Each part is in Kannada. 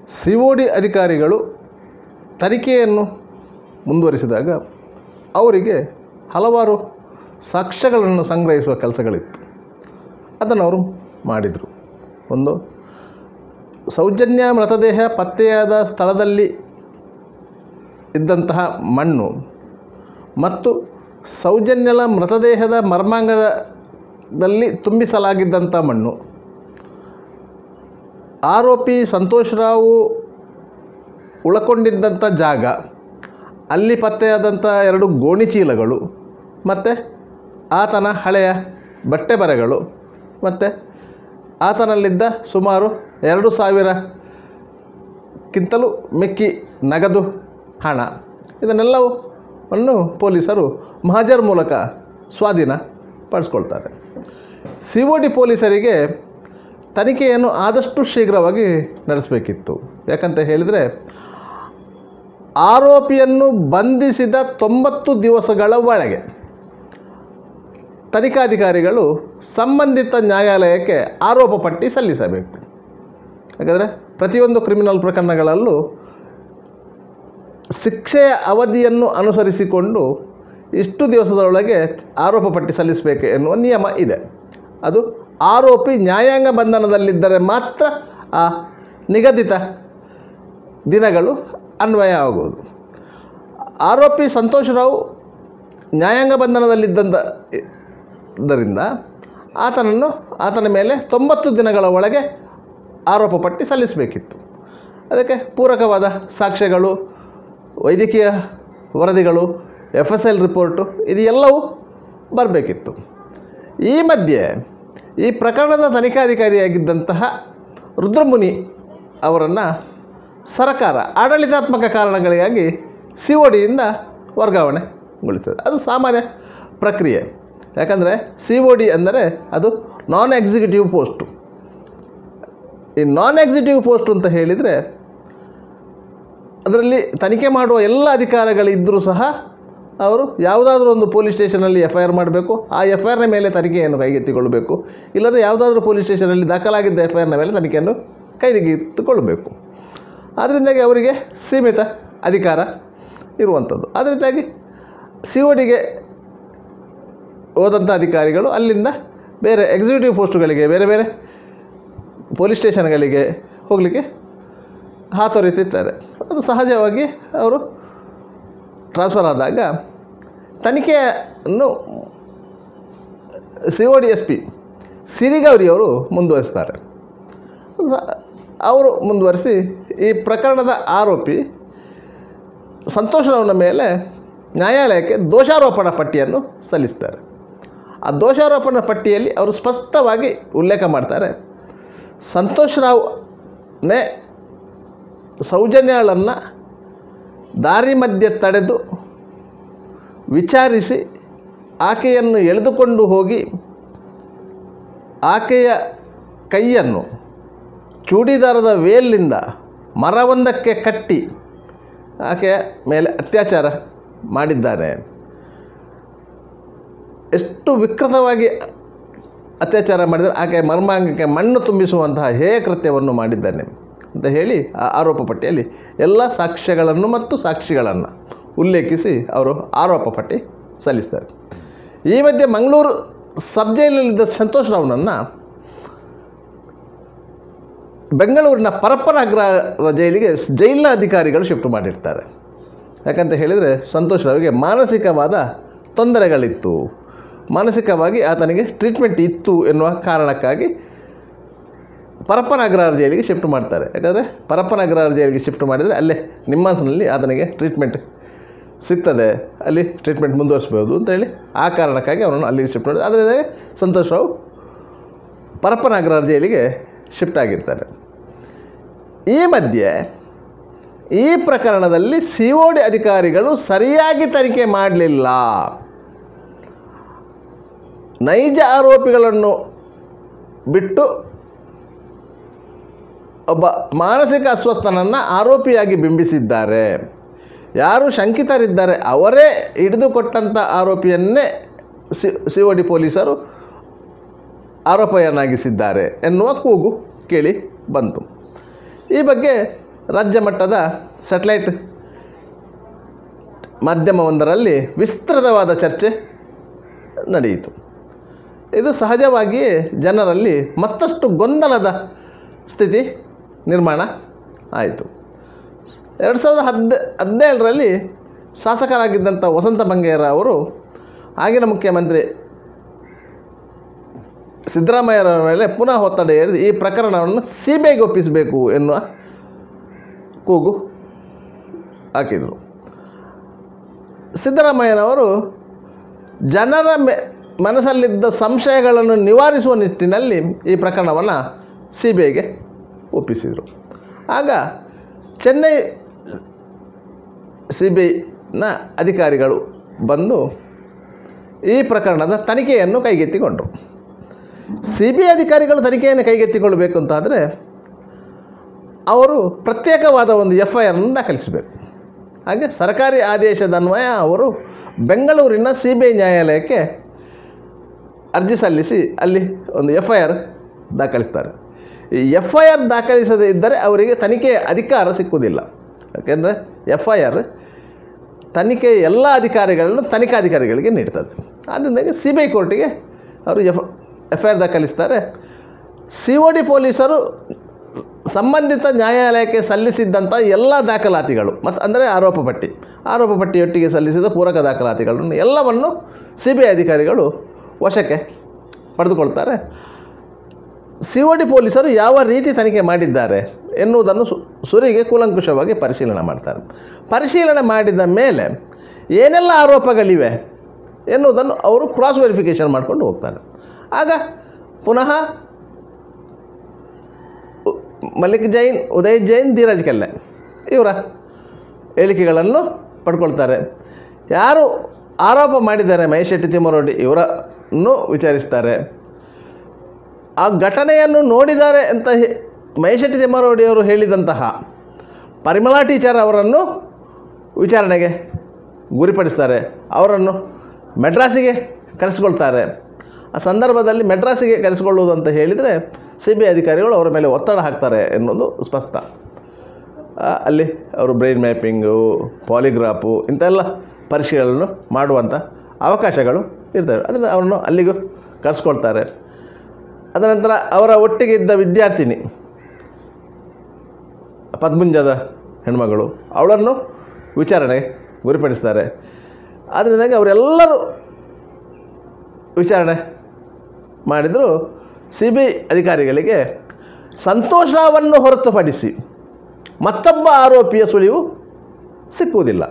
ಸಿ ಒ ಡಿ ಅಧಿಕಾರಿಗಳು ತನಿಖೆಯನ್ನು ಮುಂದುವರಿಸಿದಾಗ ಅವರಿಗೆ ಹಲವಾರು ಸಾಕ್ಷ್ಯಗಳನ್ನು ಸಂಗ್ರಹಿಸುವ ಕೆಲಸಗಳಿತ್ತು ಅದನ್ನು ಅವರು ಮಾಡಿದರು ಒಂದು ಸೌಜನ್ಯ ಮೃತದೇಹ ಪತ್ತೆಯಾದ ಸ್ಥಳದಲ್ಲಿ ಇದ್ದಂತಹ ಮಣ್ಣು ಮತ್ತು ಸೌಜನ್ಯಳ ಮೃತದೇಹದ ಮರ್ಮಾಂಗದಲ್ಲಿ ತುಂಬಿಸಲಾಗಿದ್ದಂಥ ಮಣ್ಣು ಆರೋಪಿ ಸಂತೋಷ್ ರಾವು ಉಳ್ಕೊಂಡಿದ್ದಂಥ ಜಾಗ ಅಲ್ಲಿ ಪತ್ತೆಯಾದಂಥ ಎರಡು ಗೋಣಿ ಚೀಲಗಳು ಮತ್ತು ಆತನ ಹಳೆಯ ಬಟ್ಟೆ ಬರೆಗಳು ಮತ್ತು ಆತನಲ್ಲಿದ್ದ ಸುಮಾರು ಎರಡು ಸಾವಿರಕ್ಕಿಂತಲೂ ಮಿಕ್ಕಿ ನಗದು ಹಣ ಇದನ್ನೆಲ್ಲವನ್ನು ಪೊಲೀಸರು ಮಹಜರ್ ಮೂಲಕ ಸ್ವಾಧೀನ ಪಡಿಸ್ಕೊಳ್ತಾರೆ ಸಿ ಒ ಡಿ ಪೊಲೀಸರಿಗೆ ತನಿಖೆಯನ್ನು ಆದಷ್ಟು ಶೀಘ್ರವಾಗಿ ನಡೆಸಬೇಕಿತ್ತು ಯಾಕಂತ ಹೇಳಿದರೆ ಆರೋಪಿಯನ್ನು ಬಂಧಿಸಿದ ತೊಂಬತ್ತು ದಿವಸಗಳ ಒಳಗೆ ತನಿಖಾಧಿಕಾರಿಗಳು ಸಂಬಂಧಿತ ನ್ಯಾಯಾಲಯಕ್ಕೆ ಆರೋಪ ಪಟ್ಟಿ ಸಲ್ಲಿಸಬೇಕು ಯಾಕಂದರೆ ಪ್ರತಿಯೊಂದು ಕ್ರಿಮಿನಲ್ ಪ್ರಕರಣಗಳಲ್ಲೂ ಶಿಕ್ಷೆಯ ಅವಧಿಯನ್ನು ಅನುಸರಿಸಿಕೊಂಡು ಇಷ್ಟು ದಿವಸದೊಳಗೆ ಆರೋಪ ಪಟ್ಟಿ ಸಲ್ಲಿಸಬೇಕು ಎನ್ನುವ ನಿಯಮ ಇದೆ ಅದು ಆರೋಪಿ ನ್ಯಾಯಾಂಗ ಬಂಧನದಲ್ಲಿದ್ದರೆ ಮಾತ್ರ ಆ ನಿಗದಿತ ದಿನಗಳು ಅನ್ವಯ ಆಗುವುದು ಆರೋಪಿ ಸಂತೋಷ್ ರಾವ್ ನ್ಯಾಯಾಂಗ ಬಂಧನದಲ್ಲಿದ್ದಂಥ ಇದರಿಂದ ಆತನನ್ನು ಆತನ ಮೇಲೆ ತೊಂಬತ್ತು ದಿನಗಳ ಒಳಗೆ ಆರೋಪ ಪಟ್ಟಿ ಸಲ್ಲಿಸಬೇಕಿತ್ತು ಅದಕ್ಕೆ ಪೂರಕವಾದ ಸಾಕ್ಷ್ಯಗಳು ವೈದ್ಯಕೀಯ ವರದಿಗಳು ಎಫ್ ಎಸ್ ಎಲ್ ರಿಪೋರ್ಟು ಇದು ಎಲ್ಲವೂ ಬರಬೇಕಿತ್ತು ಈ ಮಧ್ಯೆ ಈ ಪ್ರಕರಣದ ತನಿಖಾಧಿಕಾರಿಯಾಗಿದ್ದಂತಹ ರುದ್ರಮುನಿ ಅವರನ್ನು ಸರಕಾರ ಆಡಳಿತಾತ್ಮಕ ಕಾರಣಗಳಿಗಾಗಿ ಸಿ ಒ ಡಿಯಿಂದ ವರ್ಗಾವಣೆಗೊಳಿಸಿದೆ ಅದು ಸಾಮಾನ್ಯ ಪ್ರಕ್ರಿಯೆ ಯಾಕಂದರೆ ಸಿ ಒ ಡಿ ಅಂದರೆ ಅದು ನಾನ್ ಎಕ್ಸಿಕ್ಯೂಟಿವ್ ಪೋಸ್ಟು ಈ ನಾನ್ ಎಕ್ಸಿಕ್ಯೂಟಿವ್ ಪೋಸ್ಟ್ ಅಂತ ಹೇಳಿದರೆ ಅದರಲ್ಲಿ ತನಿಖೆ ಮಾಡುವ ಎಲ್ಲ ಅಧಿಕಾರಗಳಿದ್ದರೂ ಸಹ ಅವರು ಯಾವುದಾದ್ರೂ ಒಂದು ಪೊಲೀಸ್ ಸ್ಟೇಷನಲ್ಲಿ ಎಫ್ ಐ ಆರ್ ಮಾಡಬೇಕು ಆ ಎಫ್ ಐ ಆರ್ನ ಮೇಲೆ ತನಿಖೆಯನ್ನು ಕೈಗೆತ್ತಿಕೊಳ್ಳಬೇಕು ಇಲ್ಲದ್ರೆ ಯಾವುದಾದ್ರೂ ಪೊಲೀಸ್ ಸ್ಟೇಷನಲ್ಲಿ ದಾಖಲಾಗಿದ್ದ ಎಫ್ ಐ ಆರ್ನ ಮೇಲೆ ತನಿಖೆಯನ್ನು ಕೈಗೆತ್ತಿಕೊಳ್ಳಬೇಕು ಅದರಿಂದಾಗಿ ಅವರಿಗೆ ಸೀಮಿತ ಅಧಿಕಾರ ಇರುವಂಥದ್ದು ಅದರಿಂದಾಗಿ ಸಿ ಒ ಡಿಗೆ ಹೋದಂಥ ಅಧಿಕಾರಿಗಳು ಅಲ್ಲಿಂದ ಬೇರೆ ಎಕ್ಸಿಕ್ಯೂಟಿವ್ ಪೋಸ್ಟುಗಳಿಗೆ ಬೇರೆ ಬೇರೆ ಪೊಲೀಸ್ ಸ್ಟೇಷನ್ಗಳಿಗೆ ಹೋಗಲಿಕ್ಕೆ ಹಾತೊರೀತಿರ್ತಾರೆ ಅದು ಸಹಜವಾಗಿ ಅವರು ಟ್ರಾನ್ಸ್ಫರ್ ಆದಾಗ ತನಿಖೆಯನ್ನು C O D S P Sirigowri ಅವರು ಮುಂದುವರಿಸ್ತಾರೆ ಸ- ಅವರು ಮುಂದುವರಿಸಿ ಈ ಪ್ರಕರಣದ ಆರೋಪಿ ಸಂತೋಷರವನ ಮೇಲೆ ನ್ಯಾಯಾಲಯಕ್ಕೆ ದೋಷಾರೋಪಣಾ ಪಟ್ಟಿಯನ್ನು ಸಲ್ಲಿಸ್ತಾರೆ ಆ ದೋಷಾರೋಪಣಾ ಪಟ್ಟಿಯಲ್ಲಿ ಅವರು ಸ್ಪಷ್ಟವಾಗಿ ಉಲ್ಲೇಖ ಮಾಡ್ತಾರೆ ಸಂತೋಷ್ ರಾವ್ನೇ ಸೌಜನ್ಯಳನ್ನು ದಾರಿ ಮಧ್ಯೆ ತಡೆದು ವಿಚಾರಿಸಿ ಆಕೆಯನ್ನು ಎಳೆದುಕೊಂಡು ಹೋಗಿ ಆಕೆಯ ಕೈಯನ್ನು ಚೂಡಿದಾರದ ವೇಲಿನಿಂದ ಮರವೊಂದಕ್ಕೆ ಕಟ್ಟಿ ಆಕೆಯ ಮೇಲೆ ಅತ್ಯಾಚಾರ ಮಾಡಿದ್ದಾನೆ ಎಷ್ಟು ವಿಕೃತವಾಗಿ ಅತ್ಯಾಚಾರ ಮಾಡಿದರೆ ಆಕೆಯ ಮರ್ಮಾಂಗಕ್ಕೆ ಮಣ್ಣು ತುಂಬಿಸುವಂತಹ ಹೇಯ ಕೃತ್ಯವನ್ನು ಮಾಡಿದ್ದಾನೆ ಅಂತ ಹೇಳಿ ಆ ಆರೋಪ ಪಟ್ಟಿಯಲ್ಲಿ ಎಲ್ಲ ಸಾಕ್ಷ್ಯಗಳನ್ನು ಮತ್ತು ಸಾಕ್ಷಿಗಳನ್ನು ಉಲ್ಲೇಖಿಸಿ ಅವರು ಆರೋಪ ಪಟ್ಟಿ ಸಲ್ಲಿಸ್ತಾರೆ ಈ ಮಧ್ಯೆ ಮಂಗಳೂರು ಸಬ್ ಜೈಲಲ್ಲಿದ್ದ ಸಂತೋಷ್ ರಾವ್ನನ್ನು ಬೆಂಗಳೂರಿನ ಪರಪ್ಪನ ಅಗ್ರಹಾರ ಜೈಲಿಗೆ ಸ್- ಜೈಲಿನ ಅಧಿಕಾರಿಗಳು ಶಿಫ್ಟ್ ಮಾಡಿರ್ತಾರೆ ಯಾಕಂತ ಹೇಳಿದರೆ ಸಂತೋಷ್ ರಾವ್ಗೆ ಮಾನಸಿಕವಾದ ತೊಂದರೆಗಳಿತ್ತು ಮಾನಸಿಕವಾಗಿ ಆತನಿಗೆ ಟ್ರೀಟ್ಮೆಂಟ್ ಇತ್ತು ಎನ್ನುವ ಕಾರಣಕ್ಕಾಗಿ ಪರಪ್ಪನ ಅಗ್ರಹಾರ ಜೈಲಿಗೆ ಶಿಫ್ಟ್ ಮಾಡ್ತಾರೆ ಯಾಕಂದರೆ ಪರಪ್ಪನ ಅಗ್ರಹಾರ ಜೈಲಿಗೆ ಶಿಫ್ಟ್ ಮಾಡಿದರೆ ಅಲ್ಲೇ ನಿಮ್ಮಾನ್ಸ್ನಲ್ಲಿ ಆತನಿಗೆ ಟ್ರೀಟ್ಮೆಂಟ್ ಸಿಗ್ತದೆ ಅಲ್ಲಿ ಟ್ರೀಟ್ಮೆಂಟ್ ಮುಂದುವರಿಸ್ಬೋದು ಅಂತೇಳಿ ಆ ಕಾರಣಕ್ಕಾಗಿ ಅವರನ್ನು ಅಲ್ಲಿಗೆ ಶಿಫ್ಟ್ ಮಾಡಿದ್ರು ಅದರಿಂದ ಸಂತೋಷ್ ರಾವ್ ಪರಪ್ಪನ ಅಗ್ರಹಾರ ಜೈಲಿಗೆ ಶಿಫ್ಟ್ ಆಗಿರ್ತಾರೆ ಈ ಮಧ್ಯೆ ಈ ಪ್ರಕರಣದಲ್ಲಿ ಸಿ ಒ ಡಿ ಅಧಿಕಾರಿಗಳು ಸರಿಯಾಗಿ ತನಿಖೆ ಮಾಡಲಿಲ್ಲ ನೈಜ ಆರೋಪಿಗಳನ್ನು ಬಿಟ್ಟು ಒಬ್ಬ ಮಾನಸಿಕ ಅಸ್ವಸ್ಥನನ್ನು ಆರೋಪಿಯಾಗಿ ಬಿಂಬಿಸಿದ್ದಾರೆ ಯಾರು ಶಂಕಿತರಿದ್ದಾರೆ ಅವರೇ ಹಿಡಿದುಕೊಟ್ಟಂಥ ಆರೋಪಿಯನ್ನೇ ಸಿ ಸಿ ಒ ಡಿ ಪೊಲೀಸರು ಆರೋಪಿಯನ್ನಾಗಿಸಿದ್ದಾರೆ ಎನ್ನುವ ಕೂಗು ಕೇಳಿ ಬಂತು ಈ ಬಗ್ಗೆ ರಾಜ್ಯ ಮಟ್ಟದ ಸ್ಯಾಟಲೈಟ್ ಮಾಧ್ಯಮವೊಂದರಲ್ಲಿ ವಿಸ್ತೃತವಾದ ಚರ್ಚೆ ನಡೆಯಿತು ಇದು ಸಹಜವಾಗಿಯೇ ಜನರಲ್ಲಿ ಮತ್ತಷ್ಟು ಗೊಂದಲದ ಸ್ಥಿತಿ ನಿರ್ಮಾಣ ಆಯಿತು ಎರಡು ಸಾವಿರದ ಹದ್ ಹದಿನೇಳರಲ್ಲಿ ಶಾಸಕರಾಗಿದ್ದಂಥ ವಸಂತ ಬಂಗೇರ ಅವರು ಆಗಿನ ಮುಖ್ಯಮಂತ್ರಿ ಸಿದ್ದರಾಮಯ್ಯರವರ ಮೇಲೆ ಪುನಃ ಒತ್ತಡ ಹೇರಿದು ಈ ಪ್ರಕರಣವನ್ನು ಸಿ ಬಿ ಐಗೆ ಒಪ್ಪಿಸಬೇಕು ಎನ್ನುವ ಕೂಗು ಹಾಕಿದರು ಸಿದ್ದರಾಮಯ್ಯನವರು ಜನರ ಮೆ ಮನಸ್ಸಲ್ಲಿದ್ದ ಸಂಶಯಗಳನ್ನು ನಿವಾರಿಸುವ ನಿಟ್ಟಿನಲ್ಲಿ ಈ ಪ್ರಕರಣವನ್ನು ಸಿ ಬಿ ಐಗೆ ಒಪ್ಪಿಸಿದರು ಆಗ ಚೆನ್ನೈ ಸಿ ಬಿ ಐನ ಅಧಿಕಾರಿಗಳು ಬಂದು ಈ ಪ್ರಕರಣದ ತನಿಖೆಯನ್ನು ಕೈಗೆತ್ತಿಕೊಂಡರು ಸಿ ಬಿ ಐ ಅಧಿಕಾರಿಗಳು ತನಿಖೆಯನ್ನು ಕೈಗೆತ್ತಿಕೊಳ್ಳಬೇಕು ಅಂತಾದರೆ ಅವರು ಪ್ರತ್ಯೇಕವಾದ ಒಂದು ಎಫ್ ಐ ಆರನ್ನು ದಾಖಲಿಸಬೇಕು ಹಾಗೆ ಸರ್ಕಾರಿ ಆದೇಶದ ಅನ್ವಯ ಅವರು ಬೆಂಗಳೂರಿನ ಸಿ ಬಿ ಐ ನ್ಯಾಯಾಲಯಕ್ಕೆ ಅರ್ಜಿ ಸಲ್ಲಿಸಿ ಅಲ್ಲಿ ಒಂದು ಎಫ್ ಐ ಆರ್ ದಾಖಲಿಸ್ತಾರೆ ಈ ಎಫ್ ಐ ಆರ್ ದಾಖಲಿಸದೇ ಇದ್ದರೆ ಅವರಿಗೆ ತನಿಖೆಯ ಅಧಿಕಾರ ಸಿಕ್ಕುವುದಿಲ್ಲ ಯಾಕೆಂದರೆ ಎಫ್ ಐ ಆರ್ ತನಿಖೆ ಎಲ್ಲ ಅಧಿಕಾರಿಗಳನ್ನು ತನಿಖಾಧಿಕಾರಿಗಳಿಗೆ ನೀಡ್ತದೆ ಆದ್ದರಿಂದ ಸಿ ಬಿ ಐ ಕೋರ್ಟಿಗೆ ಅವರು ಎಫ್ ಎಫ್ ಐ ಆರ್ ದಾಖಲಿಸ್ತಾರೆ ಸಿ ಒ ಡಿ ಪೊಲೀಸರು ಸಂಬಂಧಿತ ನ್ಯಾಯಾಲಯಕ್ಕೆ ಸಲ್ಲಿಸಿದ್ದಂಥ ಎಲ್ಲ ದಾಖಲಾತಿಗಳು ಮತ್ತು ಅಂದರೆ ಆರೋಪ ಪಟ್ಟಿ ಆರೋಪ ಪಟ್ಟಿಯೊಟ್ಟಿಗೆ ಸಲ್ಲಿಸಿದ ಪೂರಕ ದಾಖಲಾತಿಗಳನ್ನು ಎಲ್ಲವನ್ನು ಸಿ ಬಿ ಐ ಅಧಿಕಾರಿಗಳು ವಶಕ್ಕೆ ಪಡೆದುಕೊಳ್ತಾರೆ ಸಿ ಒ ಡಿ ಪೊಲೀಸರು ಯಾವ ರೀತಿ ತನಿಖೆ ಮಾಡಿದ್ದಾರೆ ಎನ್ನುವುದನ್ನು ಸು ಸುರಿಗೆ ಕೂಲಂಕುಷವಾಗಿ ಪರಿಶೀಲನೆ ಮಾಡ್ತಾರೆ ಪರಿಶೀಲನೆ ಮಾಡಿದ ಮೇಲೆ ಏನೆಲ್ಲ ಆರೋಪಗಳಿವೆ ಎನ್ನುವುದನ್ನು ಅವರು ಕ್ರಾಸ್ ವೆರಿಫಿಕೇಷನ್ ಮಾಡಿಕೊಂಡು ಹೋಗ್ತಾರೆ ಆಗ ಪುನಃ ಉ- ಮಲ್ಲಿಕ್ ಜೈನ್ ಉದಯ್ ಜೈನ್ ಧೀರಜ್ ಕೆಲ್ಲೆ ಇವರ ಹೇಳಿಕೆಗಳನ್ನು ಪಡ್ಕೊಳ್ತಾರೆ ಯಾರು ಆರೋಪ ಮಾಡಿದ್ದಾರೆ ಮಹೇಶ್ ಶೆಟ್ಟಿ ತಿಮ್ಮರೋಡಿ ಇವರನ್ನು ವಿಚಾರಿಸ್ತಾರೆ ಆ ಘಟನೆಯನ್ನು ನೋಡಿದ್ದಾರೆ ಅಂತ ಹೇ- ಮಹೇಶ್ ಶೆಟ್ಟಿ ತಿಮ್ಮಾರೋಡಿಯವರು ಹೇಳಿದಂತಹ ಪರಿಮಳಾ ಟೀಚರ್ ಅವರನ್ನು ವಿಚಾರಣೆಗೆ ಗುರಿಪಡಿಸ್ತಾರೆ ಅವರನ್ನು ಮೆಡ್ರಾಸಿಗೆ ಕರೆಸಿಕೊಳ್ತಾರೆ ಆ ಸಂದರ್ಭದಲ್ಲಿ ಮೆಡ್ರಾಸಿಗೆ ಕರೆಸಿಕೊಳ್ಳುವುದು ಅಂತ ಹೇಳಿದರೆ ಸಿ ಬಿ ಐ ಅಧಿಕಾರಿಗಳು ಅವರ ಮೇಲೆ ಒತ್ತಡ ಹಾಕ್ತಾರೆ ಎನ್ನುವುದು ಸ್ಪಷ್ಟ ಆ, ಅಲ್ಲಿ ಅವರು ಬ್ರೈನ್ ಮ್ಯಾಪಿಂಗು ಪಾಲಿಗ್ರಾಫು ಇಂಥೆಲ್ಲ ಪರೀಕ್ಷೆಗಳನ್ನು ಮಾಡುವಂಥ ಅವಕಾಶಗಳು ಇರ್ತವೆ ಅದರಿಂದ ಅವರನ್ನು ಅಲ್ಲಿಗೂ ಕರೆಸ್ಕೊಳ್ತಾರೆ ಅದನಂತರ ಅವರ ಒಟ್ಟಿಗೆ ಇದ್ದ ವಿದ್ಯಾರ್ಥಿನಿ ಪದ್ಮುಂಜದ ಹೆಣ್ಮಗಳು ಅವಳನ್ನು ವಿಚಾರಣೆಗೆ ಗುರಿಪಡಿಸ್ತಾರೆ ಆದ್ದರಿಂದಾಗಿ ಅವರೆಲ್ಲರೂ ವಿಚಾರಣೆ ಮಾಡಿದರೂ ಸಿ ಬಿ ಐ ಅಧಿಕಾರಿಗಳಿಗೆ ಸಂತೋಷವನ್ನು ಹೊರತುಪಡಿಸಿ ಮತ್ತೊಬ್ಬ ಆರೋಪಿಯ ಸುಳಿವು ಸಿಕ್ಕುವುದಿಲ್ಲ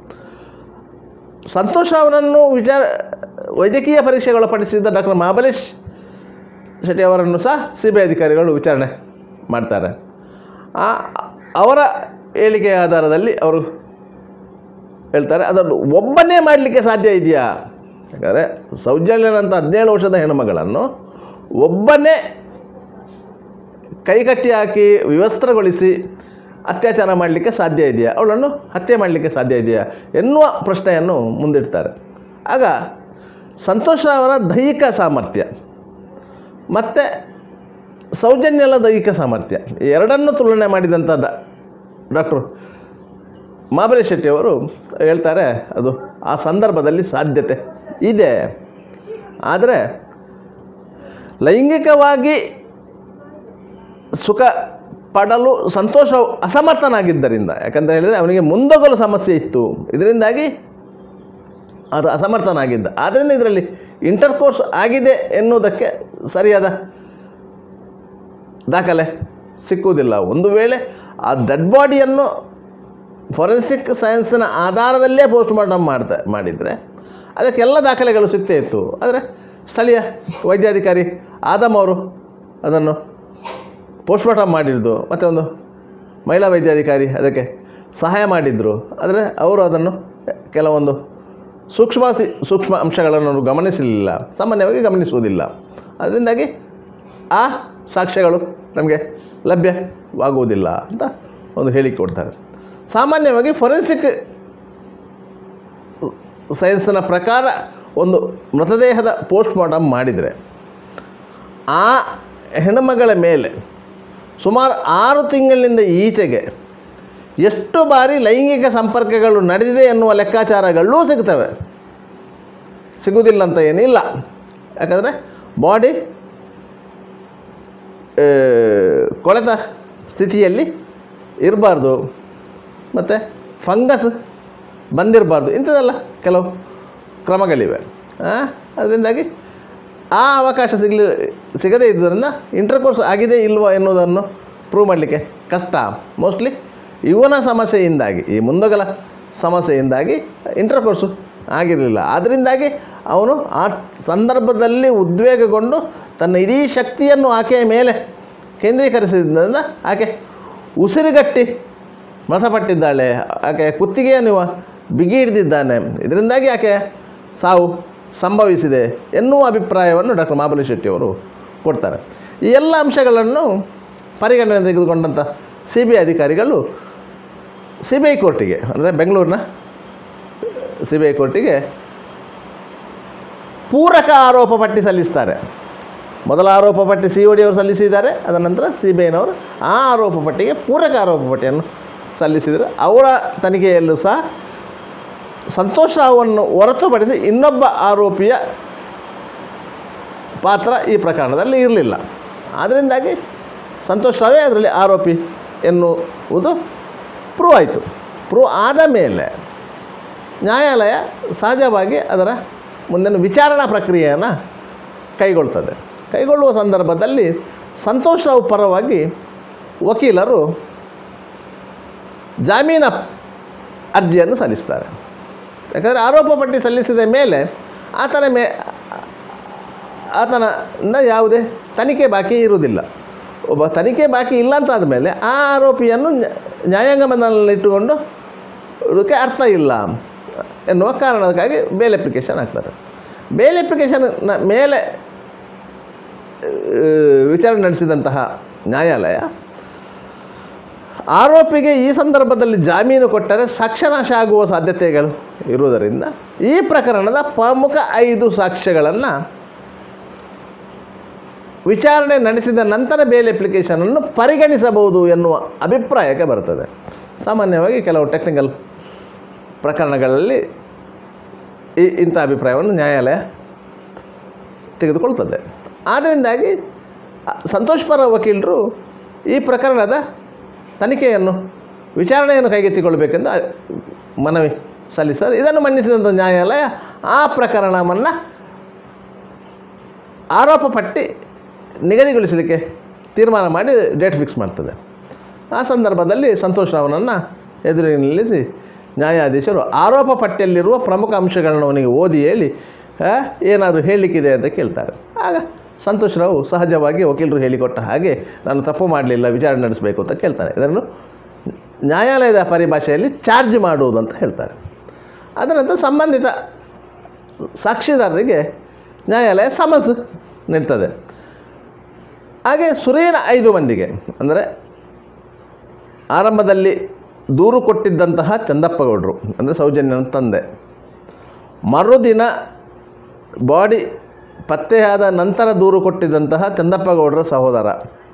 ಸಂತೋಷ್ ಅವರನ್ನು ವಿಚಾರ ವೈದ್ಯಕೀಯ ಪರೀಕ್ಷೆಗೊಳಪಡಿಸಿದ ಡಾಕ್ಟರ್ ಮಹಾಬಲೇಶ್ ಶೆಟ್ಟಿ ಅವರನ್ನು ಸಹ ಸಿ ಬಿ ಐ ಅಧಿಕಾರಿಗಳು ವಿಚಾರಣೆ ಮಾಡ್ತಾರೆ ಆ ಅವರ ಹೇಳಿಕೆಯ ಆಧಾರದಲ್ಲಿ ಅವರು ಹೇಳ್ತಾರೆ ಅದನ್ನು ಒಬ್ಬನೇ ಮಾಡಲಿಕ್ಕೆ ಸಾಧ್ಯ ಇದೆಯಾ ಯಾಕಂದರೆ ಸೌಜನ್ಯನಂಥ ಹದಿನೇಳು ವರ್ಷದ ಹೆಣ್ಣುಮಗಳನ್ನು ಒಬ್ಬನೇ ಕೈಕಟ್ಟಿ ಹಾಕಿ ವಿವಸ್ತ್ರಗೊಳಿಸಿ ಅತ್ಯಾಚಾರ ಮಾಡಲಿಕ್ಕೆ ಸಾಧ್ಯ ಇದೆಯಾ ಅವಳನ್ನು ಹತ್ಯೆ ಮಾಡಲಿಕ್ಕೆ ಸಾಧ್ಯ ಇದೆಯಾ ಎನ್ನುವ ಪ್ರಶ್ನೆಯನ್ನು ಮುಂದಿಡ್ತಾರೆ ಆಗ ಸಂತೋಷ ಅವರ ದೈಹಿಕ ಸಾಮರ್ಥ್ಯ ಮತ್ತು ಸೌಜನ್ಯಲ ದೈಹಿಕ ಸಾಮರ್ಥ್ಯ ಈ ಎರಡನ್ನು ತುಲನೆ ಮಾಡಿದಂಥ ಡಾ ಡಾಕ್ಟ್ರು ಮಹಾಬಲೇಶ್ ಶೆಟ್ಟಿ ಅವರು ಹೇಳ್ತಾರೆ ಅದು ಆ ಸಂದರ್ಭದಲ್ಲಿ ಸಾಧ್ಯತೆ ಇದೆ ಆದರೆ ಲೈಂಗಿಕವಾಗಿ ಸುಖ ಪಡಲು ಸಂತೋಷ ಅಸಮರ್ಥನಾಗಿದ್ದರಿಂದ ಯಾಕಂತ ಹೇಳಿದರೆ ಅವನಿಗೆ ಮುಂದೋಗಲು ಸಮಸ್ಯೆ ಇತ್ತು ಇದರಿಂದಾಗಿ ಅದು ಅಸಮರ್ಥನಾಗಿದ್ದ ಆದ್ದರಿಂದ ಇದರಲ್ಲಿ ಇಂಟರ್ಕೋರ್ಸ್ ಆಗಿದೆ ಎನ್ನುವುದಕ್ಕೆ ಸರಿಯಾದ ದಾಖಲೆ ಸಿಕ್ಕುವುದಿಲ್ಲ ಒಂದು ವೇಳೆ ಆ ಡೆಡ್ ಬಾಡಿಯನ್ನು ಫೊರೆನ್ಸಿಕ್ ಸೈನ್ಸಿನ ಆಧಾರದಲ್ಲೇ ಪೋಸ್ಟ್ ಮಾರ್ಟಮ್ ಮಾಡ್ತಾ ಮಾಡಿದರೆ ಅದಕ್ಕೆಲ್ಲ ದಾಖಲೆಗಳು ಸಿಗ್ತೇ ಇತ್ತು ಆದರೆ ಸ್ಥಳೀಯ ವೈದ್ಯಾಧಿಕಾರಿ ಆದಮ್ ಅವರು ಅದನ್ನು ಪೋಸ್ಟ್ ಮಾರ್ಟಮ್ ಮಾಡಿದ್ದು ಮತ್ತು ಒಂದು ಮಹಿಳಾ ವೈದ್ಯಾಧಿಕಾರಿ ಅದಕ್ಕೆ ಸಹಾಯ ಮಾಡಿದ್ದರು ಆದರೆ ಅವರು ಅದನ್ನು ಕೆಲವೊಂದು ಸೂಕ್ಷ್ಮ ಸೂಕ್ಷ್ಮ ಅಂಶಗಳನ್ನು ಅವರು ಗಮನಿಸಲಿಲ್ಲ ಸಾಮಾನ್ಯವಾಗಿ ಗಮನಿಸುವುದಿಲ್ಲ ಅದರಿಂದಾಗಿ ಆ ಸಾಕ್ಷ್ಯಗಳು ನಮಗೆ ಲಭ್ಯವಾಗುವುದಿಲ್ಲ ಅಂತ ಒಂದು ಹೇಳಿಕೆ ಕೊಡ್ತಾರೆ ಸಾಮಾನ್ಯವಾಗಿ ಫೊರೆನ್ಸಿಕ್ ಸೈನ್ಸ್ನ ಪ್ರಕಾರ ಒಂದು ಮೃತದೇಹದ ಪೋಸ್ಟ್ ಮಾರ್ಟಮ್ ಮಾಡಿದರೆ ಆ ಹೆಣ್ಣುಮಗಳ ಮೇಲೆ ಸುಮಾರು ಆರು ತಿಂಗಳಿನಿಂದ ಈಚೆಗೆ ಎಷ್ಟು ಬಾರಿ ಲೈಂಗಿಕ ಸಂಪರ್ಕಗಳು ನಡೆದಿದೆ ಎನ್ನುವ ಲೆಕ್ಕಾಚಾರಗಳೂ ಸಿಗ್ತವೆ ಸಿಗುವುದಿಲ್ಲ ಅಂತ ಏನಿಲ್ಲ ಯಾಕಂದರೆ ಬಾಡಿ ಕೊಳೆತ ಸ್ಥಿತಿಯಲ್ಲಿ ಇರಬಾರ್ದು ಮತ್ತು ಫಂಗಸ್ ಬಂದಿರಬಾರ್ದು ಇಂಥದ್ದೆಲ್ಲ ಕೆಲವು ಕ್ರಮಗಳಿವೆ ಅದರಿಂದಾಗಿ ಆ ಅವಕಾಶ ಸಿಗಲಿ ಸಿಗದೇ ಇದ್ದುದರಿಂದ ಇಂಟರ್ಕೋರ್ಸ್ ಆಗಿದೆ ಇಲ್ವೋ ಎನ್ನುವುದನ್ನು ಪ್ರೂವ್ ಮಾಡಲಿಕ್ಕೆ ಕಷ್ಟ ಮೋಸ್ಟ್ಲಿ ಇವನ ಸಮಸ್ಯೆಯಿಂದಾಗಿ ಈ ಮುಂದಗಲ ಸಮಸ್ಯೆಯಿಂದಾಗಿ ಇಂಟರ್ಕೋರ್ಸು ಆಗಿರಲಿಲ್ಲ ಅದರಿಂದಾಗಿ ಅವನು ಆ ಸಂದರ್ಭದಲ್ಲಿ ಉದ್ವೇಗಗೊಂಡು ತನ್ನ ಇಡೀ ಶಕ್ತಿಯನ್ನು ಆಕೆಯ ಮೇಲೆ ಕೇಂದ್ರೀಕರಿಸಿದ್ದರಿಂದ ಆಕೆ ಉಸಿರುಗಟ್ಟಿ ಮೃತಪಟ್ಟಿದ್ದಾಳೆ ಆಕೆ ಕುತ್ತಿಗೆಯನ್ನು ಬಿಗಿ ಹಿಡಿದಿದ್ದಾನೆ ಇದರಿಂದಾಗಿ ಆಕೆ ಸಾವು ಸಂಭವಿಸಿದೆ ಎನ್ನುವ ಅಭಿಪ್ರಾಯವನ್ನು ಡಾಕ್ಟರ್ ಮಹಾಬಲಿ ಶೆಟ್ಟಿಯವರು ಕೊಡ್ತಾರೆ ಈ ಎಲ್ಲ ಅಂಶಗಳನ್ನು ಪರಿಗಣನೆ ತೆಗೆದುಕೊಂಡಂಥ ಸಿ ಬಿ ಐ ಅಧಿಕಾರಿಗಳು ಸಿ ಬಿ ಐ ಕೋರ್ಟಿಗೆ ಅಂದರೆ ಬೆಂಗಳೂರಿನ ಸಿ ಬಿ ಐ ಕೋರ್ಟಿಗೆ ಪೂರಕ ಆರೋಪ ಪಟ್ಟಿ ಸಲ್ಲಿಸ್ತಾರೆ ಮೊದಲ ಆರೋಪ ಪಟ್ಟಿ ಸಿ ಒ ಡಿ ಅವರು ಸಲ್ಲಿಸಿದ್ದಾರೆ ಅದರ ನಂತರ ಸಿ ಬಿ ಐನವರು ಆ ಆರೋಪ ಪಟ್ಟಿಗೆ ಪೂರಕ ಆರೋಪ ಪಟ್ಟಿಯನ್ನು ಸಲ್ಲಿಸಿದರು ಅವರ ತನಿಖೆಯಲ್ಲೂ ಸಹ ಸಂತೋಷ್ ರಾವನ್ನು ಹೊರತುಪಡಿಸಿ ಇನ್ನೊಬ್ಬ ಆರೋಪಿಯ ಪಾತ್ರ ಈ ಪ್ರಕರಣದಲ್ಲಿ ಇರಲಿಲ್ಲ ಅದರಿಂದಾಗಿ ಸಂತೋಷ್ ರಾವೇ ಅದರಲ್ಲಿ ಆರೋಪಿ ಎನ್ನುವುದು ಪ್ರೂವ್ ಆಯಿತು ಪ್ರೂವ್ ಆದ ಮೇಲೆ ನ್ಯಾಯಾಲಯ ಸಹಜವಾಗಿ ಅದರ ಮುಂದಿನ ವಿಚಾರಣಾ ಪ್ರಕ್ರಿಯೆಯನ್ನು ಕೈಗೊಳ್ತದೆ ಕೈಗೊಳ್ಳುವ ಸಂದರ್ಭದಲ್ಲಿ ಸಂತೋಷ್ ರಾವ್ ಪರವಾಗಿ ವಕೀಲರು ಜಾಮೀನ ಅರ್ಜಿಯನ್ನು ಸಲ್ಲಿಸ್ತಾರೆ ಯಾಕಂದರೆ ಆರೋಪ ಪಟ್ಟಿ ಸಲ್ಲಿಸಿದ ಮೇಲೆ ಆತನ ಮೇ ಆತನಿಂದ ಯಾವುದೇ ತನಿಖೆ ಬಾಕಿ ಇರುವುದಿಲ್ಲ ಒಬ್ಬ ತನಿಖೆ ಬಾಕಿ ಇಲ್ಲ ಅಂತ ಆದಮೇಲೆ ಆ ಆರೋಪಿಯನ್ನು ನ್ಯಾ- ನ್ಯಾಯಾಂಗ ಬಂಧನದಲ್ಲಿಟ್ಟುಕೊಂಡು ಇದಕ್ಕೆ ಅರ್ಥ ಇಲ್ಲ ಎನ್ನುವ ಕಾರಣಕ್ಕಾಗಿ ಬೇಲ್ ಅಪ್ಲಿಕೇಶನ್ ಹಾಕ್ತಾರೆ ಬೇಲ್ ಅಪ್ಲಿಕೇಶನ್ನ ಮೇಲೆ ಆ, ವಿಚಾರಣೆ ನಡೆಸಿದಂತಹ ನ್ಯಾಯಾಲಯ ಆರೋಪಿಗೆ ಈ ಸಂದರ್ಭದಲ್ಲಿ ಜಾಮೀನು ಕೊಟ್ಟರೆ ಸಾಕ್ಷ್ಯನಾಶ ಆಗುವ ಸಾಧ್ಯತೆಗಳು ಇರುವುದರಿಂದ ಈ ಪ್ರಕರಣದ ಪ್ರಮುಖ ಐದು ಸಾಕ್ಷ್ಯಗಳನ್ನು ವಿಚಾರಣೆ ನಡೆಸಿದ ನಂತರ ಬೇಲ್ ಅಪ್ಲಿಕೇಶನನ್ನು ಪರಿಗಣಿಸಬಹುದು ಎನ್ನುವ ಅಭಿಪ್ರಾಯಕ್ಕೆ ಬರ್ತದೆ ಸಾಮಾನ್ಯವಾಗಿ ಕೆಲವು ಟೆಕ್ನಿಕಲ್ ಪ್ರಕರಣಗಳಲ್ಲಿ ಈ ಇಂಥ ಅಭಿಪ್ರಾಯವನ್ನು ನ್ಯಾಯಾಲಯ ತೆಗೆದುಕೊಳ್ತದೆ ಆದ್ದರಿಂದಾಗಿ ಅ- ಸಂತೋಷ್ ಪರ ವಕೀಲರು ಈ ಪ್ರಕರಣದ ತನಿಖೆಯನ್ನು ವಿಚಾರಣೆಯನ್ನು ಕೈಗೆತ್ತಿಕೊಳ್ಳಬೇಕೆಂದು ಅ- ಮನವಿ ಸಲ್ಲಿಸ್ತಾರೆ ಇದನ್ನು ಮನ್ನಿಸಿದಂಥ ನ್ಯಾಯಾಲಯ ಆ ಪ್ರಕರಣವನ್ನು ಆರೋಪ ಪಟ್ಟಿ ನಿಗದಿಗೊಳಿಸಲಿಕ್ಕೆ ತೀರ್ಮಾನ ಮಾಡಿ ಡೇಟ್ ಫಿಕ್ಸ್ ಮಾಡ್ತದೆ ಆ ಸಂದರ್ಭದಲ್ಲಿ ಸಂತೋಷ್ ರಾವ್ನನ್ನು ಎದುರಿಗೆ ನಿಲ್ಲಿಸಿ ನ್ಯಾಯಾಧೀಶರು ಆರೋಪ ಪಟ್ಟಿಯಲ್ಲಿರುವ ಪ್ರಮುಖ ಅಂಶಗಳನ್ನು ಅವನಿಗೆ ಓದಿ ಹೇಳಿ ಆ, ಏನಾದರೂ ಹೇಳಲಿಕ್ಕಿದೆ ಅಂತ ಕೇಳ್ತಾರೆ ಆಗ ಸಂತೋಷ್ ರಾವ್ ಸಹಜವಾಗಿ ವಕೀಲರು ಹೇಳಿಕೊಟ್ಟ ಹಾಗೆ ನಾನು ತಪ್ಪು ಮಾಡಲಿಲ್ಲ ವಿಚಾರಣೆ ನಡೆಸಬೇಕು ಅಂತ ಕೇಳ್ತಾನೆ ಇದನ್ನು ನ್ಯಾಯಾಲಯದ ಪರಿಭಾಷೆಯಲ್ಲಿ ಚಾರ್ಜ್ ಮಾಡುವುದು ಅಂತ ಹೇಳ್ತಾರೆ ಅದರ ನಂತರ ಸಂಬಂಧಿತ ಸಾಕ್ಷಿದಾರರಿಗೆ ನ್ಯಾಯಾಲಯ ಸಮನ್ಸ್ ನೀಡ್ತದೆ ಹಾಗೆ ಸುರೇನ ಐದು ಮಂದಿಗೆ ಅಂದರೆ ಆರಂಭದಲ್ಲಿ ದೂರು ಕೊಟ್ಟಿದ್ದಂತಹ ಚಂದಪ್ಪಗೌಡರು ಅಂದರೆ ಸೌಜನ್ಯನ ತಂದೆ ಮರುದಿನ ಬಾಡಿ ಪತ್ತೆಯಾದ ನಂತರ ದೂರು ಕೊಟ್ಟಿದ್ದಂತಹ ಚಂದಪ್ಪಗೌಡರ ಸಹೋದರ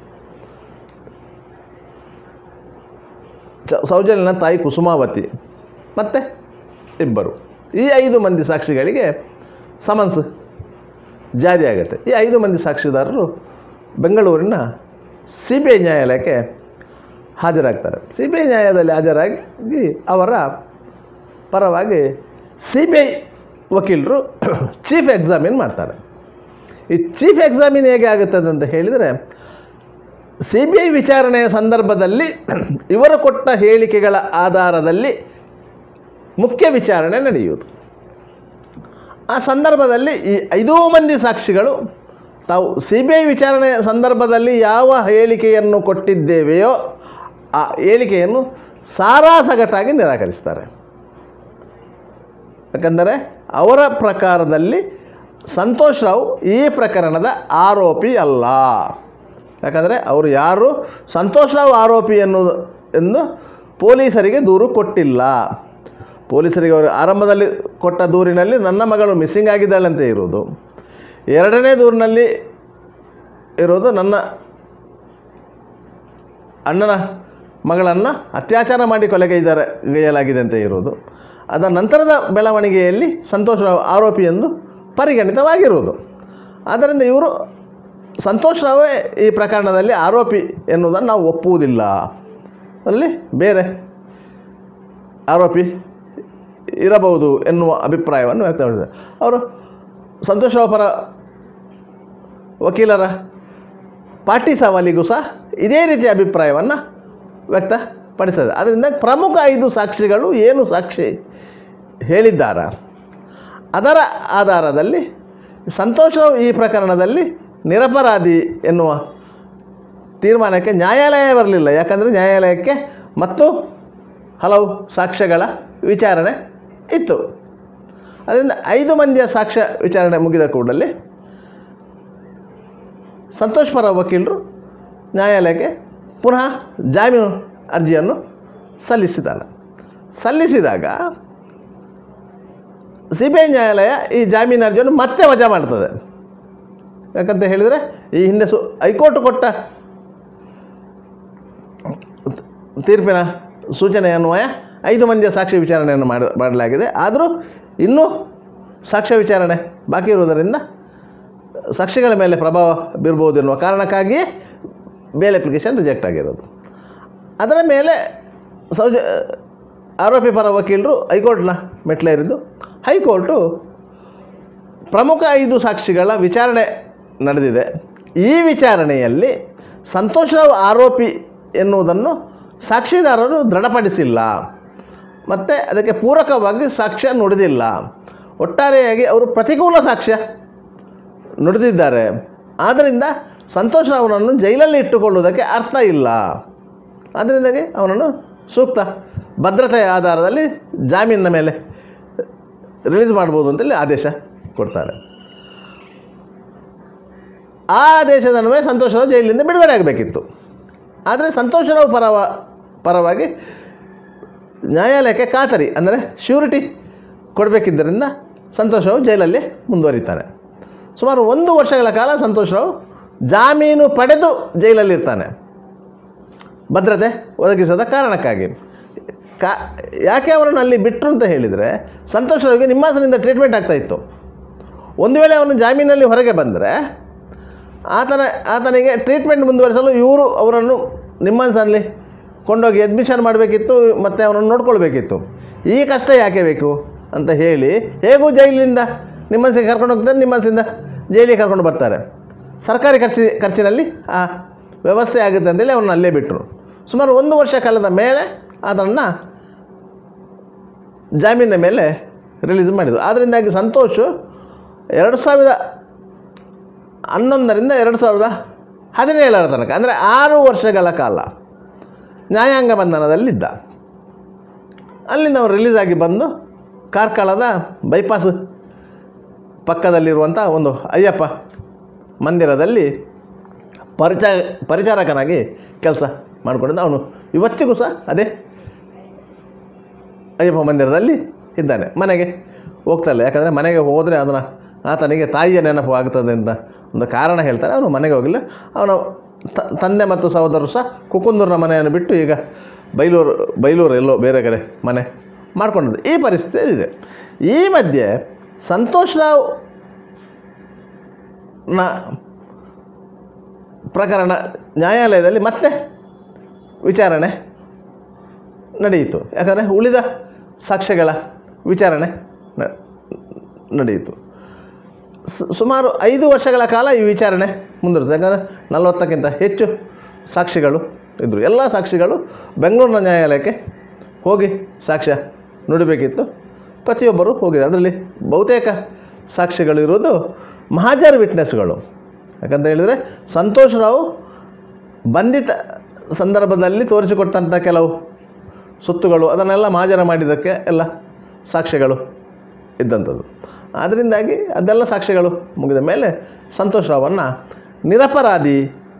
ಚ ಸೌಜನ್ಯನ ತಾಯಿ ಕುಸುಮಾವತಿ ಮತ್ತು ಇಬ್ಬರು ಈ ಐದು ಮಂದಿ ಸಾಕ್ಷಿಗಳಿಗೆ ಸಮನ್ಸ್ ಜಾರಿಯಾಗುತ್ತೆ ಈ ಐದು ಮಂದಿ ಸಾಕ್ಷಿದಾರರು ಬೆಂಗಳೂರಿನ ಸಿ ಬಿ ಐ ನ್ಯಾಯಾಲಯಕ್ಕೆ ಹಾಜರಾಗ್ತಾರೆ ಸಿ ಬಿ ಐ ನ್ಯಾಯಾಲಯದಲ್ಲಿ ಹಾಜರಾಗಿ ಅವರ ಪರವಾಗಿ ಸಿ ಬಿ ಐ ವಕೀಲರು ಚೀಫ್ ಎಕ್ಸಾಮಿನ್ ಮಾಡ್ತಾರೆ ಈ ಚೀಫ್ ಎಕ್ಸಾಮಿನ್ ಹೇಗೆ ಆಗುತ್ತದೆ ಅಂತ ಹೇಳಿದರೆ ಸಿ ಬಿ ಐ ವಿಚಾರಣೆಯ ಸಂದರ್ಭದಲ್ಲಿ ಇವರು ಕೊಟ್ಟ ಹೇಳಿಕೆಗಳ ಆಧಾರದಲ್ಲಿ ಮುಖ್ಯ ವಿಚಾರಣೆ ನಡೆಯುವುದು ಆ ಸಂದರ್ಭದಲ್ಲಿ ಈ ಐದೂ ಮಂದಿ ಸಾಕ್ಷಿಗಳು ತಾವು ಸಿ ಬಿ ಐ ವಿಚಾರಣೆಯ ಸಂದರ್ಭದಲ್ಲಿ ಯಾವ ಹೇಳಿಕೆಯನ್ನು ಕೊಟ್ಟಿದ್ದೇವೆಯೋ ಆ ಹೇಳಿಕೆಯನ್ನು ಸಾರಾಸಗಟಾಗಿ ನಿರಾಕರಿಸ್ತಾರೆ ಯಾಕಂದರೆ ಅವರ ಪ್ರಕಾರದಲ್ಲಿ ಸಂತೋಷ್ ರಾವ್ ಈ ಪ್ರಕರಣದ ಆರೋಪಿ ಅಲ್ಲ ಯಾಕಂದರೆ ಅವರು ಯಾರು ಸಂತೋಷ್ ರಾವ್ ಆರೋಪಿ ಎನ್ನುವುದು ಎಂದು ಪೊಲೀಸರಿಗೆ ದೂರು ಕೊಟ್ಟಿಲ್ಲ ಪೊಲೀಸರಿಗೆ ಅವರು ಆರಂಭದಲ್ಲಿ ಕೊಟ್ಟ ದೂರಿನಲ್ಲಿ ನನ್ನ ಮಗಳು ಮಿಸ್ಸಿಂಗ್ ಆಗಿದ್ದಾಳೆ ಅಂತ ಇರೋದು ಎರಡನೇ ದೂರಿನಲ್ಲಿ ಇರೋದು ನನ್ನ ಅಣ್ಣನ ಮಗಳನ್ನು ಅತ್ಯಾಚಾರ ಮಾಡಿ ಕೊಲೆಗೈದರೆ ಗೈಯಲಾಗಿದೆ ಅಂತ ಇರುವುದು ಅದರ ನಂತರದ ಬೆಳವಣಿಗೆಯಲ್ಲಿ ಸಂತೋಷ್ ರಾವ್ ಆರೋಪಿ ಎಂದು ಪರಿಗಣಿತವಾಗಿರುವುದು ಆದ್ದರಿಂದ ಇವರು ಸಂತೋಷ್ ರಾವೇ ಈ ಪ್ರಕರಣದಲ್ಲಿ ಆರೋಪಿ ಎನ್ನುವುದನ್ನು ನಾವು ಒಪ್ಪುವುದಿಲ್ಲ ಅದರಲ್ಲಿ ಬೇರೆ ಆರೋಪಿ ಇರಬಹುದು ಎನ್ನುವ ಅಭಿಪ್ರಾಯವನ್ನು ವ್ಯಕ್ತಪಡಿಸಿದ್ದಾರೆ ಅವರು ಸಂತೋಷ್ ರಾವ್ ಪರ ವಕೀಲರ ಪಾಟಿ ಸವಾಲಿಗೂ ಸಹ ಇದೇ ರೀತಿಯ ಅಭಿಪ್ರಾಯವನ್ನು ವ್ಯಕ್ತಪಡಿಸಿದೆ ಅದರಿಂದ ಪ್ರಮುಖ ಐದು ಸಾಕ್ಷಿಗಳು ಏನು ಸಾಕ್ಷಿ ಹೇಳಿದ್ದಾರ ಅದರ ಆಧಾರದಲ್ಲಿ ಸಂತೋಷ್ ರಾವ್ ಈ ಪ್ರಕರಣದಲ್ಲಿ ನಿರಪರಾಧಿ ಎನ್ನುವ ತೀರ್ಮಾನಕ್ಕೆ ನ್ಯಾಯಾಲಯ ಬರಲಿಲ್ಲ ಯಾಕಂದರೆ ನ್ಯಾಯಾಲಯಕ್ಕೆ ಮತ್ತು ಹಲವು ಸಾಕ್ಷ್ಯಗಳ ವಿಚಾರಣೆ ಇತ್ತು ಅದರಿಂದ ಐದು ಮಂದಿಯ ಸಾಕ್ಷ್ಯ ವಿಚಾರಣೆ ಮುಗಿದ ಕೂಡಲೇ ಸಂತೋಷ್ ಪರ ವಕೀಲರು ನ್ಯಾಯಾಲಯಕ್ಕೆ ಪುನಃ ಜಾಮೀನು ಅರ್ಜಿಯನ್ನು ಸಲ್ಲಿಸಿದ್ದಾನೆ ಸಲ್ಲಿಸಿದಾಗ ಸಿ ಬಿ ಐ ನ್ಯಾಯಾಲಯ ಈ ಜಾಮೀನು ಅರ್ಜಿಯನ್ನು ಮತ್ತೆ ವಜಾ ಮಾಡ್ತದೆ ಯಾಕಂತ ಹೇಳಿದರೆ ಈ ಹಿಂದೆ ಸು ಹೈಕೋರ್ಟ್ ಕೊಟ್ಟ ತೀರ್ಪಿನ ಸೂಚನೆ ಅನ್ವಯ ಐದು ಮಂದಿಯ ಸಾಕ್ಷ್ಯ ವಿಚಾರಣೆಯನ್ನು ಮಾಡಿ ಮಾಡಲಾಗಿದೆ ಆದರೂ ಇನ್ನೂ ಸಾಕ್ಷ್ಯ ವಿಚಾರಣೆ ಬಾಕಿ ಇರುವುದರಿಂದ ಸಾಕ್ಷಿಗಳ ಮೇಲೆ ಪ್ರಭಾವ ಬೀರ್ಬೋದು ಎನ್ನುವ ಕಾರಣಕ್ಕಾಗಿಯೇ ಬೇಲ್ ಅಪ್ಲಿಕೇಶನ್ ರಿಜೆಕ್ಟ್ ಆಗಿರೋದು ಅದರ ಮೇಲೆ ಸೌಜ ಆರೋಪಿ ಪರ ವಕೀಲರು ಹೈಕೋರ್ಟ್ನ ಮೆಟ್ಲೇರಿದ್ದು ಹೈಕೋರ್ಟು ಪ್ರಮುಖ ಐದು ಸಾಕ್ಷಿಗಳ ವಿಚಾರಣೆ ನಡೆದಿದೆ ಈ ವಿಚಾರಣೆಯಲ್ಲಿ ಸಂತೋಷ್ ರಾವ್ ಆರೋಪಿ ಎನ್ನುವುದನ್ನು ಸಾಕ್ಷಿದಾರರು ದೃಢಪಡಿಸಿಲ್ಲ ಮತ್ತು ಅದಕ್ಕೆ ಪೂರಕವಾಗಿ ಸಾಕ್ಷ್ಯ ನುಡಿದಿಲ್ಲ ಒಟ್ಟಾರೆಯಾಗಿ ಅವರು ಪ್ರತಿಕೂಲ ಸಾಕ್ಷ್ಯ ನುಡಿದಿದ್ದಾರೆ ಆದ್ದರಿಂದ ಸಂತೋಷ್ ರಾವ್ನನ್ನು ಜೈಲಲ್ಲಿ ಇಟ್ಟುಕೊಳ್ಳುವುದಕ್ಕೆ ಅರ್ಥ ಇಲ್ಲ ಅದರಿಂದಾಗಿ ಅವನನ್ನು ಸೂಕ್ತ ಭದ್ರತೆಯ ಆಧಾರದಲ್ಲಿ ಜಾಮೀನಿನ ಮೇಲೆ ರಿಲೀಸ್ ಮಾಡ್ಬೋದು ಅಂತೇಳಿ ಆದೇಶ ಕೊಡ್ತಾರೆ ಆ ಆದೇಶದ ಅನ್ವಯ ಸಂತೋಷ್ ರಾವ್ ಜೈಲಿನಿಂದ ಬಿಡುಗಡೆ ಆಗಬೇಕಿತ್ತು ಆದರೆ ಸಂತೋಷ್ ರಾವ್ ಪರವ ಪರವಾಗಿ ನ್ಯಾಯಾಲಯಕ್ಕೆ ಖಾತರಿ ಅಂದರೆ ಶ್ಯೂರಿಟಿ ಕೊಡಬೇಕಿದ್ದರಿಂದ ಸಂತೋಷ್ ರಾವ್ ಜೈಲಲ್ಲಿ ಮುಂದುವರಿತಾನೆ ಸುಮಾರು ಒಂದು ವರ್ಷಗಳ ಕಾಲ ಸಂತೋಷ್ ರಾವ್ ಜಾಮೀನು ಪಡೆದು ಜೈಲಲ್ಲಿರ್ತಾನೆ ಭದ್ರತೆ ಒದಗಿಸದ ಕಾರಣಕ್ಕಾಗಿ ಕಾ ಯಾಕೆ ಅವರನ್ನು ಅಲ್ಲಿ ಬಿಟ್ಟರು ಅಂತ ಹೇಳಿದರೆ ಸಂತೋಷ್ ರಾವ್ಗೆ ನಿಮ್ಮಾಸನಿಂದ ಟ್ರೀಟ್ಮೆಂಟ್ ಆಗ್ತಾಯಿತ್ತು ಒಂದು ವೇಳೆ ಅವನು ಜಾಮೀನಲ್ಲಿ ಹೊರಗೆ ಬಂದರೆ ಆತನ ಆತನಿಗೆ ಟ್ರೀಟ್ಮೆಂಟ್ ಮುಂದುವರಿಸಲು ಇವರು ಅವರನ್ನು ನಿಮ್ಮಾನ್ಸಲ್ಲಿ ಕೊಂಡೋಗಿ ಅಡ್ಮಿಷನ್ ಮಾಡಬೇಕಿತ್ತು ಮತ್ತು ಅವನನ್ನು ನೋಡ್ಕೊಳ್ಬೇಕಿತ್ತು ಈ ಕಷ್ಟ ಯಾಕೆ ಬೇಕು ಅಂತ ಹೇಳಿ ಹೇಗೂ ಜೈಲಿನಿಂದ ನಿಮ್ಮನ್ಸಿಗೆ ಕರ್ಕೊಂಡು ಹೋಗ್ತಾರೆ ನಿಮ್ಮನ್ಸಿಂದ ಜೈಲಿಗೆ ಕರ್ಕೊಂಡು ಬರ್ತಾರೆ ಸರ್ಕಾರಿ ಖರ್ಚಿ ಖರ್ಚಿನಲ್ಲಿ ಆ ವ್ಯವಸ್ಥೆ ಆಗುತ್ತೆ ಅಂತೇಳಿ ಅವನ್ನ ಅಲ್ಲೇ ಬಿಟ್ಟರು ಸುಮಾರು ಒಂದು ವರ್ಷ ಕಾಲದ ಮೇಲೆ ಅದನ್ನು ಜಾಮೀನಿನ ಮೇಲೆ ರಿಲೀಸ್ ಮಾಡಿದರು ಅದರಿಂದಾಗಿ ಸಂತೋಷ್ ಎರಡು ಸಾವಿರದ ಹನ್ನೊಂದರಿಂದ ಎರಡು ಸಾವಿರದ ಹದಿನೇಳರ ತನಕ ಅಂದರೆ ಆರು ವರ್ಷಗಳ ಕಾಲ ನ್ಯಾಯಾಂಗ ಬಂಧನದಲ್ಲಿದ್ದ ಅಲ್ಲಿಂದ ಅವರು ರಿಲೀಸ್ ಆಗಿ ಬಂದು ಕಾರ್ಕಳದ ಬೈಪಾಸ್ ಪಕ್ಕದಲ್ಲಿರುವಂಥ ಒಂದು ಅಯ್ಯಪ್ಪ ಮಂದಿರದಲ್ಲಿ ಪರಿಚ ಪರಿಚಾರಕನಾಗಿ ಕೆಲಸ ಮಾಡಿಕೊಂಡಿದ್ದ ಅವನು ಇವತ್ತಿಗೂ ಸಹ ಅದೇ ಅಯ್ಯಪ್ಪ ಮಂದಿರದಲ್ಲಿ ಇದ್ದಾನೆ ಮನೆಗೆ ಹೋಗ್ತಾಯಿಲ್ಲ ಯಾಕಂದರೆ ಮನೆಗೆ ಹೋದರೆ ಅದನ್ನು ಆತನಿಗೆ ತಾಯಿಯ ನೆನಪು ಆಗ್ತದೆ ಅಂತ ಒಂದು ಕಾರಣ ಹೇಳ್ತಾರೆ ಅವನು ಮನೆಗೆ ಹೋಗಿಲ್ಲ ಅವನ ತ- ತಂದೆ ಮತ್ತು ಸಹೋದರರು ಸಹ ಕುಕುಂದೂರಿನ ಮನೆಯನ್ನು ಬಿಟ್ಟು ಈಗ ಬೈಲೂರು ಬೈಲೂರು ಎಲ್ಲೋ ಬೇರೆ ಕಡೆ ಮನೆ ಮಾಡ್ಕೊಂಡಿದ್ದು ಈ ಪರಿಸ್ಥಿತಿ ಇದೆ ಈ ಮಧ್ಯೆ ಸಂತೋಷ್ ರಾವ್ ನ ಪ್ರಕರಣ ನ್ಯಾಯಾಲಯದಲ್ಲಿ ಮತ್ತೆ ವಿಚಾರಣೆ ನಡೆಯಿತು ಯಾಕಂದರೆ ಉಳಿದ ಸಾಕ್ಷ್ಯಗಳ ವಿಚಾರಣೆ ನ- ನಡೆಯಿತು ಸು- ಸುಮಾರು ಐದು ವರ್ಷಗಳ ಕಾಲ ಈ ವಿಚಾರಣೆ ಮುಂದುವರಿತು ಯಾಕಂದರೆ ನಲವತ್ತಕ್ಕಿಂತ ಹೆಚ್ಚು ಸಾಕ್ಷಿಗಳು ಇದ್ದರು ಎಲ್ಲ ಸಾಕ್ಷಿಗಳು ಬೆಂಗಳೂರಿನ ನ್ಯಾಯಾಲಯಕ್ಕೆ ಹೋಗಿ ಸಾಕ್ಷ್ಯ ನುಡಿಬೇಕಿತ್ತು ಪ್ರತಿಯೊಬ್ಬರು ಹೋಗಿದ್ದಾರೆ ಅದರಲ್ಲಿ ಬಹುತೇಕ ಸಾಕ್ಷಿಗಳು ಇರೋದು ಮಹಾಜರ್ ವಿಟ್ನೆಸ್ಗಳು ಯಾಕಂತ ಹೇಳಿದರೆ ಸಂತೋಷ್ ರಾವ್ ಬಂಧಿತ ಸಂದರ್ಭದಲ್ಲಿ ತೋರಿಸಿಕೊಟ್ಟಂಥ ಕೆಲವು ಸುತ್ತುಗಳು ಅದನ್ನೆಲ್ಲ ಮಹಾಜರ ಮಾಡಿದ್ದಕ್ಕೆ ಎಲ್ಲ ಸಾಕ್ಷ್ಯಗಳು ಇದ್ದಂಥದ್ದು ಅದರಿಂದಾಗಿ ಅದೆಲ್ಲ ಸಾಕ್ಷ್ಯಗಳು ಮುಗಿದ ಮೇಲೆ ಸಂತೋಷ್ ರಾವನ್ನು ನಿರಪರಾಧಿ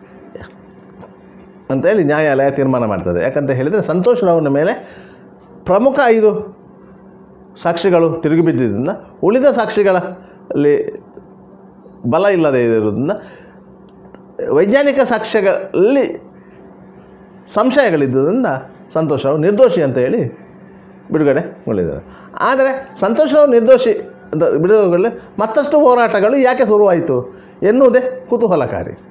ಅಂತೇಳಿ ನ್ಯಾಯಾಲಯ ತೀರ್ಮಾನ ಮಾಡ್ತದೆ ಯಾಕಂತ ಹೇಳಿದರೆ ಸಂತೋಷ್ ರಾವ್ನ ಮೇಲೆ ಪ್ರಮುಖ ಐದು ಸಾಕ್ಷಿಗಳು ತಿರುಗಿ ಬಿದ್ದಿದ್ದರಿಂದ ಉಳಿದ ಸಾಕ್ಷಿಗಳಲ್ಲಿ ಬಲ ಇಲ್ಲದೆ ಇರೋದ್ರಿಂದ ವೈಜ್ಞಾನಿಕ ಸಾಕ್ಷ್ಯಗಳಲ್ಲಿ ಸಂಶಯಗಳಿದ್ದುದರಿಂದ ಸಂತೋಷ್ ರಾವ್ ನಿರ್ದೋಷಿ ಅಂತ ಹೇಳಿ ಬಿಡುಗಡೆಗೊಳಿದ್ದಾರೆ ಆದರೆ ಸಂತೋಷ್ ರಾವ್ ನಿರ್ದೋಷಿ ಅಂತ ಬಿಡುಗಡೆ ಮತ್ತಷ್ಟು ಹೋರಾಟಗಳು ಯಾಕೆ ಶುರುವಾಯಿತು ಎನ್ನುವುದೇ ಕುತೂಹಲಕಾರಿ